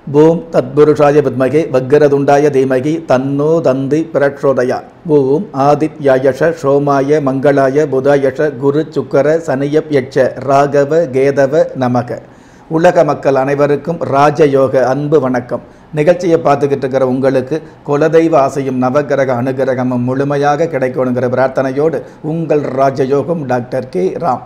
ஓம் தத்புருஷாய வித்மகே வக்கரதுண்டாய தீமகி தன்னோ தந்தி பிரச்சோதயா ஓம் ஆதித்யாயஷ சோமாய மங்களாய புதாயஷ குரு சுக்கர சனியப் யட்ச ராகவ கேதவ நமக உலக மக்கள் அனைவருக்கும் ராஜயோக அன்பு வணக்கம் நிகழ்ச்சியை பார்த்துக்கிட்டு இருக்கிற உங்களுக்கு குலதெய்வ ஆசையும் நவகிரக அனுகிரகமும் முழுமையாக கிடைக்கணுங்கிற பிரார்த்தனையோடு உங்கள் ராஜயோகம் டாக்டர் கே ராம்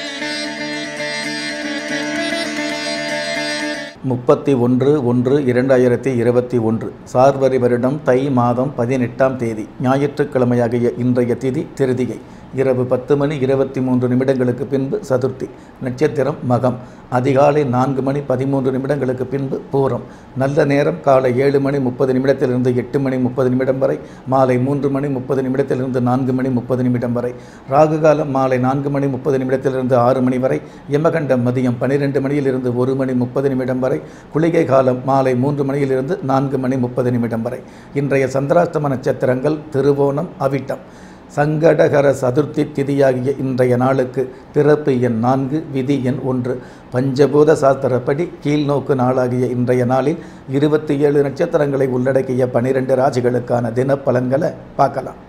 முப்பத்தி ஒன்று ஒன்று இரண்டாயிரத்தி இருபத்தி ஒன்று சார்வரி வருடம் தை மாதம் பதினெட்டாம் தேதி ஞாயிற்றுக்கிழமையாகிய இன்றைய திதி திருதிகை இரவு பத்து மணி இருபத்தி மூன்று நிமிடங்களுக்கு பின்பு சதுர்த்தி நட்சத்திரம் மகம் அதிகாலை நான்கு மணி பதிமூன்று நிமிடங்களுக்கு பின்பு பூரம் நல்ல நேரம் காலை ஏழு மணி முப்பது நிமிடத்திலிருந்து எட்டு மணி முப்பது நிமிடம் வரை மாலை மூன்று மணி முப்பது நிமிடத்திலிருந்து நான்கு மணி முப்பது நிமிடம் வரை ராகு காலம் மாலை நான்கு மணி முப்பது நிமிடத்திலிருந்து ஆறு மணி வரை யமகண்டம் மதியம் பன்னிரெண்டு மணியிலிருந்து ஒரு மணி முப்பது நிமிடம் வரை குளிகை காலம் மாலை மூன்று மணியிலிருந்து நான்கு மணி முப்பது நிமிடம் வரை இன்றைய சந்திராஷ்டம நட்சத்திரங்கள் திருவோணம் அவிட்டம் சங்கடகர சதுர்த்தி திதியாகிய இன்றைய நாளுக்கு பிறப்பு எண் நான்கு விதி எண் ஒன்று பஞ்சபூத சாஸ்திரப்படி கீழ்நோக்கு நாளாகிய இன்றைய நாளில் இருபத்தி ஏழு நட்சத்திரங்களை உள்ளடக்கிய பனிரெண்டு ராசிகளுக்கான தினப்பலன்களை பார்க்கலாம்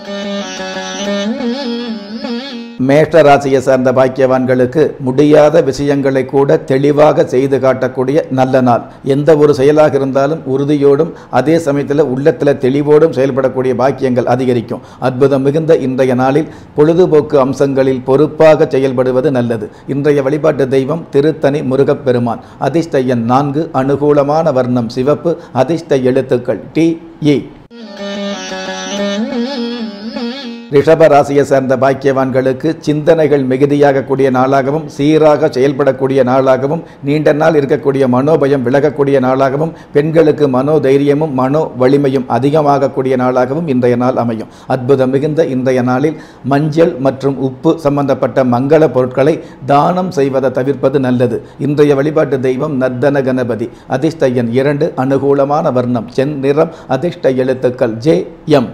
மேஷ ராசியை சார்ந்த பாக்கியவான்களுக்கு முடியாத விஷயங்களை கூட தெளிவாக செய்து காட்டக்கூடிய நல்ல நாள் எந்த ஒரு செயலாக இருந்தாலும் உறுதியோடும் அதே சமயத்தில் உள்ளத்தில் தெளிவோடும் செயல்படக்கூடிய பாக்கியங்கள் அதிகரிக்கும் அற்புதம் மிகுந்த இன்றைய நாளில் பொழுதுபோக்கு அம்சங்களில் பொறுப்பாக செயல்படுவது நல்லது இன்றைய வழிபாட்டு தெய்வம் திருத்தணி முருகப்பெருமான் அதிர்ஷ்ட எண் நான்கு அனுகூலமான வர்ணம் சிவப்பு அதிர்ஷ்ட எழுத்துக்கள் டி இ ரிஷப ராசியை சேர்ந்த பாக்கியவான்களுக்கு சிந்தனைகள் மிகுதியாகக்கூடிய நாளாகவும் சீராக செயல்படக்கூடிய நாளாகவும் நீண்ட நாள் இருக்கக்கூடிய மனோபயம் விலகக்கூடிய நாளாகவும் பெண்களுக்கு மனோ தைரியமும் மனோ வலிமையும் அதிகமாகக்கூடிய நாளாகவும் இன்றைய நாள் அமையும் அற்புதம் மிகுந்த இன்றைய நாளில் மஞ்சள் மற்றும் உப்பு சம்பந்தப்பட்ட மங்கள பொருட்களை தானம் செய்வதை தவிர்ப்பது நல்லது இன்றைய வழிபாட்டு தெய்வம் நர்தன கணபதி அதிர்ஷ்ட எண் இரண்டு அனுகூலமான வர்ணம் சென் நிறம் அதிர்ஷ்ட எழுத்துக்கள் ஜே எம்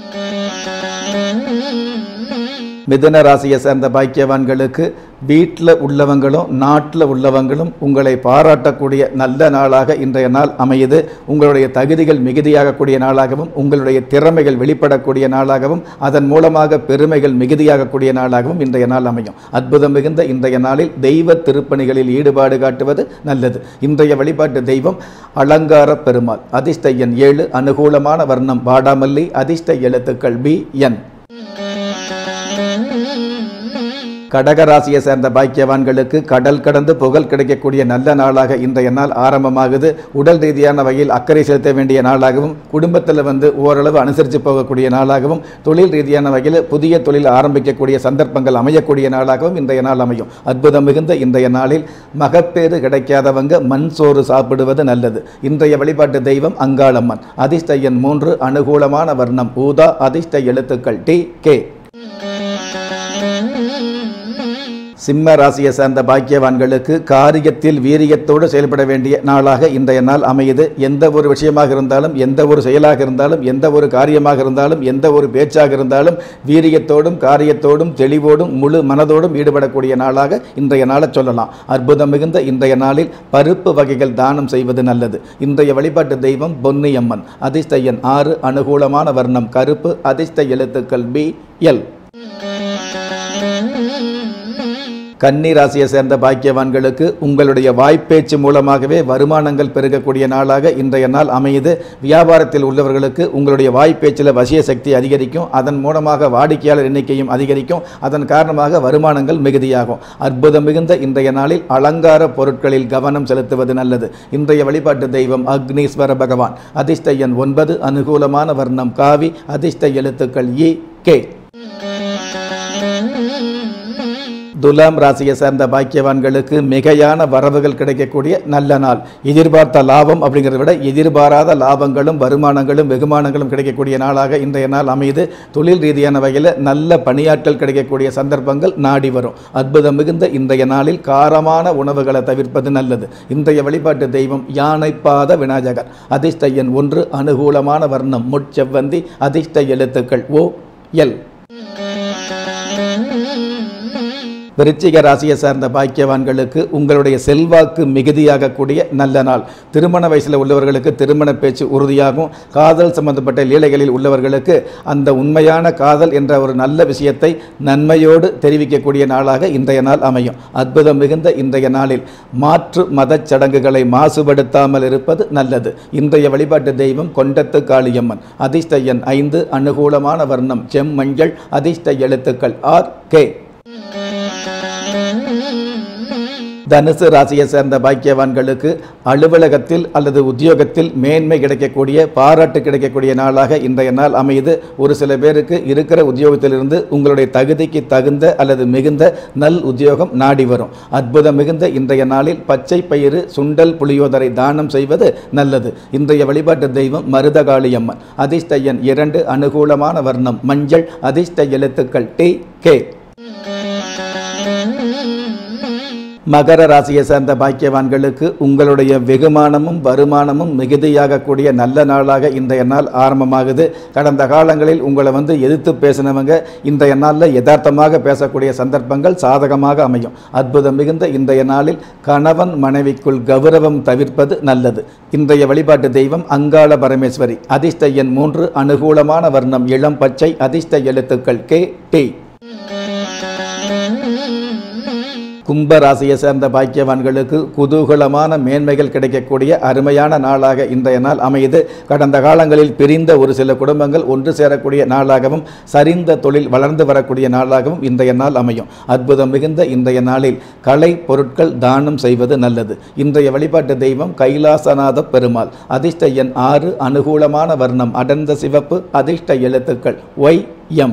மிதுன ராசியை சேர்ந்த பாக்கியவான்களுக்கு வீட்டில் உள்ளவங்களும் நாட்டில் உள்ளவங்களும் உங்களை பாராட்டக்கூடிய நல்ல நாளாக இன்றைய நாள் அமையுது உங்களுடைய தகுதிகள் மிகுதியாகக்கூடிய நாளாகவும் உங்களுடைய திறமைகள் வெளிப்படக்கூடிய நாளாகவும் அதன் மூலமாக பெருமைகள் மிகுதியாகக்கூடிய நாளாகவும் இன்றைய நாள் அமையும் அற்புதம் மிகுந்த இன்றைய நாளில் தெய்வ திருப்பணிகளில் ஈடுபாடு காட்டுவது நல்லது இன்றைய வழிபாட்டு தெய்வம் அலங்கார பெருமாள் அதிர்ஷ்ட எண் ஏழு அனுகூலமான வர்ணம் வாடாமல்லி அதிர்ஷ்ட எழுத்துக்கள் பி என் கடகராசியை சேர்ந்த பாக்கியவான்களுக்கு கடல் கடந்து புகழ் கிடைக்கக்கூடிய நல்ல நாளாக இன்றைய நாள் ஆரம்பமாகுது உடல் ரீதியான வகையில் அக்கறை செலுத்த வேண்டிய நாளாகவும் குடும்பத்தில் வந்து ஓரளவு அனுசரித்து போகக்கூடிய நாளாகவும் தொழில் ரீதியான வகையில் புதிய தொழில் ஆரம்பிக்கக்கூடிய சந்தர்ப்பங்கள் அமையக்கூடிய நாளாகவும் இன்றைய நாள் அமையும் அற்புதம் மிகுந்த இன்றைய நாளில் மகப்பேறு கிடைக்காதவங்க மண் சோறு சாப்பிடுவது நல்லது இன்றைய வழிபாட்டு தெய்வம் அங்காளம்மன் அதிர்ஷ்ட எண் மூன்று அனுகூலமான வர்ணம் ஊதா அதிர்ஷ்ட எழுத்துக்கள் டி கே சிம்ம ராசியை சார்ந்த பாக்கியவான்களுக்கு காரியத்தில் வீரியத்தோடு செயல்பட வேண்டிய நாளாக இன்றைய நாள் அமையுது எந்த ஒரு விஷயமாக இருந்தாலும் எந்த ஒரு செயலாக இருந்தாலும் எந்த ஒரு காரியமாக இருந்தாலும் எந்த ஒரு பேச்சாக இருந்தாலும் வீரியத்தோடும் காரியத்தோடும் தெளிவோடும் முழு மனதோடும் ஈடுபடக்கூடிய நாளாக இன்றைய நாளை சொல்லலாம் அற்புதம் மிகுந்த இன்றைய நாளில் பருப்பு வகைகள் தானம் செய்வது நல்லது இன்றைய வழிபாட்டு தெய்வம் பொன்னியம்மன் அதிர்ஷ்ட எண் ஆறு அனுகூலமான வர்ணம் கருப்பு அதிர்ஷ்ட எழுத்துக்கள் பி எல் கன்னி ராசியை சேர்ந்த பாக்கியவான்களுக்கு உங்களுடைய வாய்ப்பேச்சு மூலமாகவே வருமானங்கள் பெருகக்கூடிய நாளாக இன்றைய நாள் அமையுது வியாபாரத்தில் உள்ளவர்களுக்கு உங்களுடைய வாய்ப்பேச்சில் வசிய சக்தி அதிகரிக்கும் அதன் மூலமாக வாடிக்கையாளர் எண்ணிக்கையும் அதிகரிக்கும் அதன் காரணமாக வருமானங்கள் மிகுதியாகும் அற்புதம் மிகுந்த இன்றைய நாளில் அலங்கார பொருட்களில் கவனம் செலுத்துவது நல்லது இன்றைய வழிபாட்டு தெய்வம் அக்னீஸ்வர பகவான் அதிர்ஷ்ட எண் ஒன்பது அனுகூலமான வர்ணம் காவி அதிர்ஷ்ட எழுத்துக்கள் இ கே துலாம் ராசியை சேர்ந்த பாக்கியவான்களுக்கு மிகையான வரவுகள் கிடைக்கக்கூடிய நல்ல நாள் எதிர்பார்த்த லாபம் அப்படிங்கிறத விட எதிர்பாராத லாபங்களும் வருமானங்களும் வெகுமானங்களும் கிடைக்கக்கூடிய நாளாக இன்றைய நாள் அமையுது தொழில் ரீதியான வகையில் நல்ல பணியாற்றல் கிடைக்கக்கூடிய சந்தர்ப்பங்கள் நாடி வரும் அற்புதம் மிகுந்த இன்றைய நாளில் காரமான உணவுகளை தவிர்ப்பது நல்லது இன்றைய வழிபாட்டு தெய்வம் யானைப்பாத விநாயகர் அதிர்ஷ்ட எண் ஒன்று அனுகூலமான வர்ணம் முட்செவ்வந்தி அதிர்ஷ்ட எழுத்துக்கள் ஓ எல் விருச்சிக ராசியை சார்ந்த பாக்கியவான்களுக்கு உங்களுடைய செல்வாக்கு மிகுதியாகக்கூடிய நல்ல நாள் திருமண வயசில் உள்ளவர்களுக்கு திருமண பேச்சு உறுதியாகும் காதல் சம்பந்தப்பட்ட லீலைகளில் உள்ளவர்களுக்கு அந்த உண்மையான காதல் என்ற ஒரு நல்ல விஷயத்தை நன்மையோடு தெரிவிக்கக்கூடிய நாளாக இன்றைய நாள் அமையும் அற்புதம் மிகுந்த இன்றைய நாளில் மாற்று மதச் சடங்குகளை மாசுபடுத்தாமல் இருப்பது நல்லது இன்றைய வழிபாட்டு தெய்வம் கொண்டத்து காளியம்மன் அதிர்ஷ்ட எண் ஐந்து அனுகூலமான வர்ணம் செம்மஞ்சள் அதிர்ஷ்ட எழுத்துக்கள் ஆர் கே தனுசு ராசியை சேர்ந்த பாக்கியவான்களுக்கு அலுவலகத்தில் அல்லது உத்தியோகத்தில் மேன்மை கிடைக்கக்கூடிய பாராட்டு கிடைக்கக்கூடிய நாளாக இன்றைய நாள் அமையுது ஒரு சில பேருக்கு இருக்கிற உத்தியோகத்திலிருந்து உங்களுடைய தகுதிக்கு தகுந்த அல்லது மிகுந்த நல் உத்தியோகம் நாடி வரும் அற்புதம் மிகுந்த இன்றைய நாளில் பச்சை பயிறு சுண்டல் புளியோதரை தானம் செய்வது நல்லது இன்றைய வழிபாட்டு தெய்வம் மருதகாளியம்மன் அதிர்ஷ்ட எண் இரண்டு அனுகூலமான வர்ணம் மஞ்சள் அதிர்ஷ்ட எழுத்துக்கள் டி கே மகர ராசியை சேர்ந்த பாக்கியவான்களுக்கு உங்களுடைய வெகுமானமும் வருமானமும் மிகுதியாகக்கூடிய நல்ல நாளாக இன்றைய நாள் ஆரம்பமாகுது கடந்த காலங்களில் உங்களை வந்து எதிர்த்து பேசினவங்க இன்றைய நாளில் யதார்த்தமாக பேசக்கூடிய சந்தர்ப்பங்கள் சாதகமாக அமையும் அற்புதம் மிகுந்த இன்றைய நாளில் கணவன் மனைவிக்குள் கௌரவம் தவிர்ப்பது நல்லது இன்றைய வழிபாட்டு தெய்வம் அங்காள பரமேஸ்வரி அதிர்ஷ்ட எண் மூன்று அனுகூலமான வர்ணம் இளம் பச்சை அதிர்ஷ்ட எழுத்துக்கள் கே டி கும்ப ராசியை சேர்ந்த பாக்கியவான்களுக்கு குதூகலமான மேன்மைகள் கிடைக்கக்கூடிய அருமையான நாளாக இன்றைய நாள் அமையுது கடந்த காலங்களில் பிரிந்த ஒரு சில குடும்பங்கள் ஒன்று சேரக்கூடிய நாளாகவும் சரிந்த தொழில் வளர்ந்து வரக்கூடிய நாளாகவும் இன்றைய நாள் அமையும் அற்புதம் மிகுந்த இன்றைய நாளில் கலை பொருட்கள் தானம் செய்வது நல்லது இன்றைய வழிபாட்டு தெய்வம் கைலாசநாத பெருமாள் அதிர்ஷ்ட எண் ஆறு அனுகூலமான வர்ணம் அடர்ந்த சிவப்பு அதிர்ஷ்ட எழுத்துக்கள் ஒய் எம்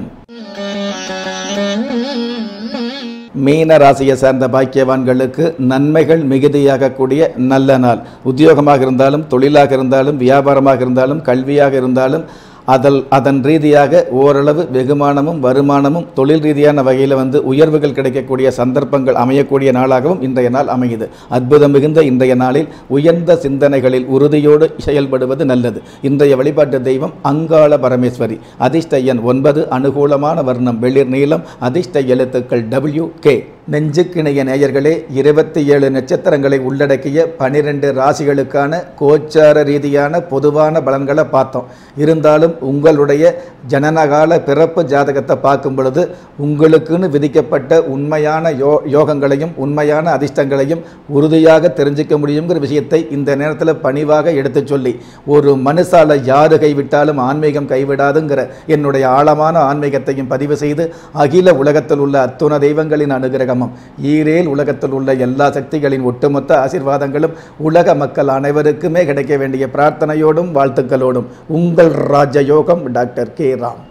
மீன ராசியை சார்ந்த பாக்கியவான்களுக்கு நன்மைகள் மிகுதியாகக்கூடிய நல்ல நாள் உத்தியோகமாக இருந்தாலும் தொழிலாக இருந்தாலும் வியாபாரமாக இருந்தாலும் கல்வியாக இருந்தாலும் அதல் அதன் ரீதியாக ஓரளவு வெகுமானமும் வருமானமும் தொழில் ரீதியான வகையில் வந்து உயர்வுகள் கிடைக்கக்கூடிய சந்தர்ப்பங்கள் அமையக்கூடிய நாளாகவும் இன்றைய நாள் அமையுது அற்புதம் மிகுந்த இன்றைய நாளில் உயர்ந்த சிந்தனைகளில் உறுதியோடு செயல்படுவது நல்லது இன்றைய வழிபாட்டு தெய்வம் அங்காள பரமேஸ்வரி அதிர்ஷ்ட எண் ஒன்பது அனுகூலமான வர்ணம் வெளிர் நீளம் அதிர்ஷ்ட எழுத்துக்கள் டபிள்யூ கே நெஞ்சுக்கிணைய நேயர்களே இருபத்தி ஏழு நட்சத்திரங்களை உள்ளடக்கிய பனிரெண்டு ராசிகளுக்கான கோச்சார ரீதியான பொதுவான பலன்களை பார்த்தோம் இருந்தாலும் உங்களுடைய ஜனனகால பிறப்பு ஜாதகத்தை பார்க்கும் பொழுது உங்களுக்குன்னு விதிக்கப்பட்ட உண்மையான யோ யோகங்களையும் உண்மையான அதிர்ஷ்டங்களையும் உறுதியாக தெரிஞ்சுக்க முடியுங்கிற விஷயத்தை இந்த நேரத்தில் பணிவாக எடுத்துச் சொல்லி ஒரு மனுஷால யாரு கைவிட்டாலும் ஆன்மீகம் கைவிடாதுங்கிற என்னுடைய ஆழமான ஆன்மீகத்தையும் பதிவு செய்து அகில உலகத்தில் உள்ள அத்துண தெய்வங்களின் அனுகிரகமும் ஈரேல் உலகத்தில் உள்ள எல்லா சக்திகளின் ஒட்டுமொத்த ஆசீர்வாதங்களும் உலக மக்கள் அனைவருக்குமே கிடைக்க வேண்டிய பிரார்த்தனையோடும் வாழ்த்துக்களோடும் உங்கள் ராஜயோகம் டாக்டர் கே ராம்